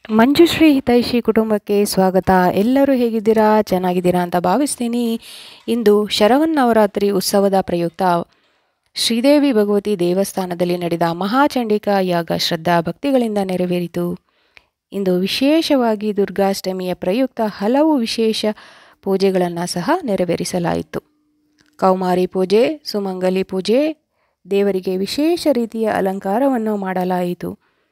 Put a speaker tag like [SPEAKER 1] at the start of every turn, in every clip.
[SPEAKER 1] ಮಂಜುಶ್ರೀ ಹಿತೈಷಿ ಕುಟುಂಬಕ್ಕೆ ಸ್ವಾಗತ ಎಲ್ಲರೂ ಹೇಗಿದ್ದೀರಾ ಚೆನ್ನಾಗಿದ್ದೀರಾ ಅಂತ ಭಾವಿಸ್ತೀನಿ ಇಂದು ಶರವನ್ನವರಾತ್ರಿ ಉತ್ಸವದ ಪ್ರಯುಕ್ತ ಶ್ರೀದೇವಿ ಭಗವತಿ ದೇವಸ್ಥಾನದಲ್ಲಿ ನಡೆದ ಮಹಾಚಂಡಿಕಾ ಯಾಗ ಶ್ರದ್ಧಾ ಭಕ್ತಿಗಳಿಂದ ನೆರವೇರಿತು ಇಂದು ವಿಶೇಷವಾಗಿ ದುರ್ಗಾಷ್ಟಮಿಯ ಪ್ರಯುಕ್ತ ಹಲವು ವಿಶೇಷ ಪೂಜೆಗಳನ್ನು ಸಹ ನೆರವೇರಿಸಲಾಯಿತು ಕೌಮಾರಿ ಪೂಜೆ ಸುಮಂಗಲಿ ಪೂಜೆ ದೇವರಿಗೆ ವಿಶೇಷ ರೀತಿಯ ಅಲಂಕಾರವನ್ನು ಮಾಡಲಾಯಿತು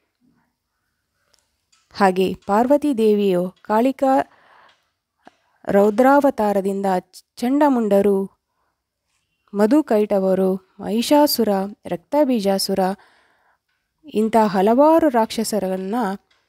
[SPEAKER 1] ಹಾಗೆ ಪಾರ್ವತಿ ದೇವಿಯು ಕಾಳಿಕಾ ರೌದ್ರಾವತಾರದಿಂದ ಚಂಡಮುಂಡರು ಮಧುಕೈಟವರು ಮಹಿಷಾಸುರ ರಕ್ತಬೀಜಾಸುರ ಇಂಥ ಹಲವಾರು ರಾಕ್ಷಸರನ್ನು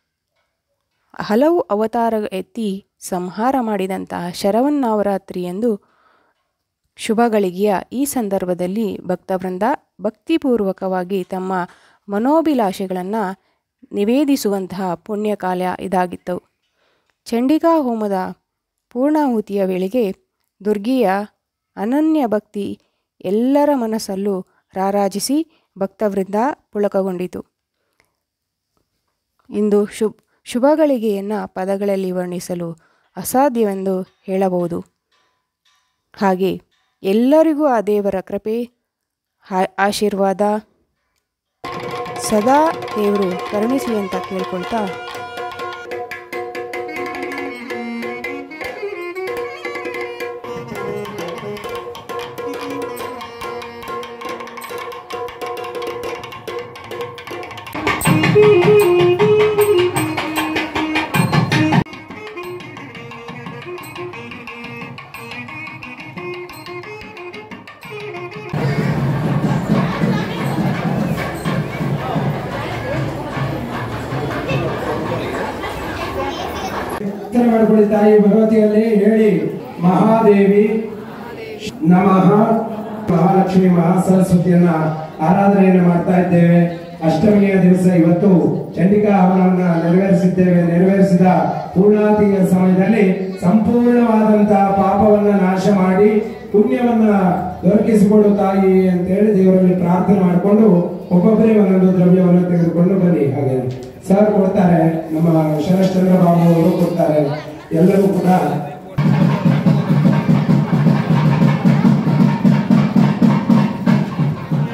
[SPEAKER 1] ಹಲವು ಅವತಾರ ಎತ್ತಿ ಸಂಹಾರ ಮಾಡಿದಂತಹ ಶರವನ್ನವರಾತ್ರಿ ಎಂದು ಶುಭಗಳಿಗೆಯ ಈ ಸಂದರ್ಭದಲ್ಲಿ ಭಕ್ತವೃಂದ ಭಕ್ತಿಪೂರ್ವಕವಾಗಿ ತಮ್ಮ ಮನೋಭಿಲಾಷೆಗಳನ್ನು ನಿವೇದಿಸುವಂತಹ ಪುಣ್ಯಕಾಲ ಇದಾಗಿತ್ತು ಚಂಡಿಕಾ ಹೋಮದ ಪೂರ್ಣಾಹುತಿಯ ವೇಳೆಗೆ ದುರ್ಗಿಯ ಅನನ್ಯ ಭಕ್ತಿ ಎಲ್ಲರ ಮನಸ್ಸಲ್ಲೂ ರಾರಾಜಿಸಿ ಭಕ್ತವೃಂದ ಪುಳಕಗೊಂಡಿತು ಇಂದು ಶುಭ ಶುಭಗಳಿಗೆಯನ್ನು ಪದಗಳಲ್ಲಿ ವರ್ಣಿಸಲು ಅಸಾಧ್ಯವೆಂದು ಹೇಳಬಹುದು ಹಾಗೆ ಎಲ್ಲರಿಗೂ ಆ ದೇವರ ಕೃಪೆ ಆಶೀರ್ವಾದ ಸದಾ ದೇವರು ಕರುಣಿಸಿ ಅಂತ ಕೇಳ್ಕೊಳ್ತಾ
[SPEAKER 2] ಉತ್ತರ ಮಾಡ್ಕೊಳ್ಳಿ ತಾಯಿ ಭಗವತಿಯಲ್ಲಿ ಹೇಳಿ ಮಹಾದೇವಿ ನಮಃ ಮಹಾಲಕ್ಷ್ಮಿ ಮಹಾ ಸರಸ್ವತಿಯನ್ನ ಆರಾಧನೆಯನ್ನು ಮಾಡ್ತಾ ಇದ್ದೇವೆ ಅಷ್ಟಮಿಯ ದಿವಸ ಇವತ್ತು ಚಂಡಿಕಾ ಹವನವನ್ನ ನೆರವೇರಿಸಿದ್ದೇವೆ ನೆರವೇರಿಸಿದ ಪೂರ್ಣಾತಿಯ ಸಮಯದಲ್ಲಿ ಸಂಪೂರ್ಣವಾದಂತಹ ಪಾಪವನ್ನ ನಾಶ ಮಾಡಿ ಪುಣ್ಯವನ್ನ ದೊರಕಿಸಿಕೊಡು ತಾಯಿ ಅಂತ ಹೇಳಿ ದೇವರಲ್ಲಿ ಪ್ರಾರ್ಥನೆ ಮಾಡಿಕೊಂಡು ಒಬ್ಬೊಬ್ಬರೇ ಒಂದೊಂದು ದ್ರವ್ಯವನ್ನು ತೆಗೆದುಕೊಂಡು ಬನ್ನಿ ಹಾಗೆ ಸರ್ ಕೊಡ್ತಾರೆ ನಮ್ಮ ಶರಶ್ಚಂದ್ರ ಬಾಬು ಅವರು ಕೊಡ್ತಾರೆ ಎಲ್ಲರೂ ಕೂಡ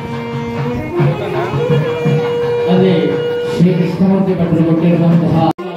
[SPEAKER 3] ಅಲ್ಲಿ ಶ್ರೀ ಕೃಷ್ಣಮೂರ್ತಿ ಭಟ್ರು ಕೊಟ್ಟಿರುವಂತಹ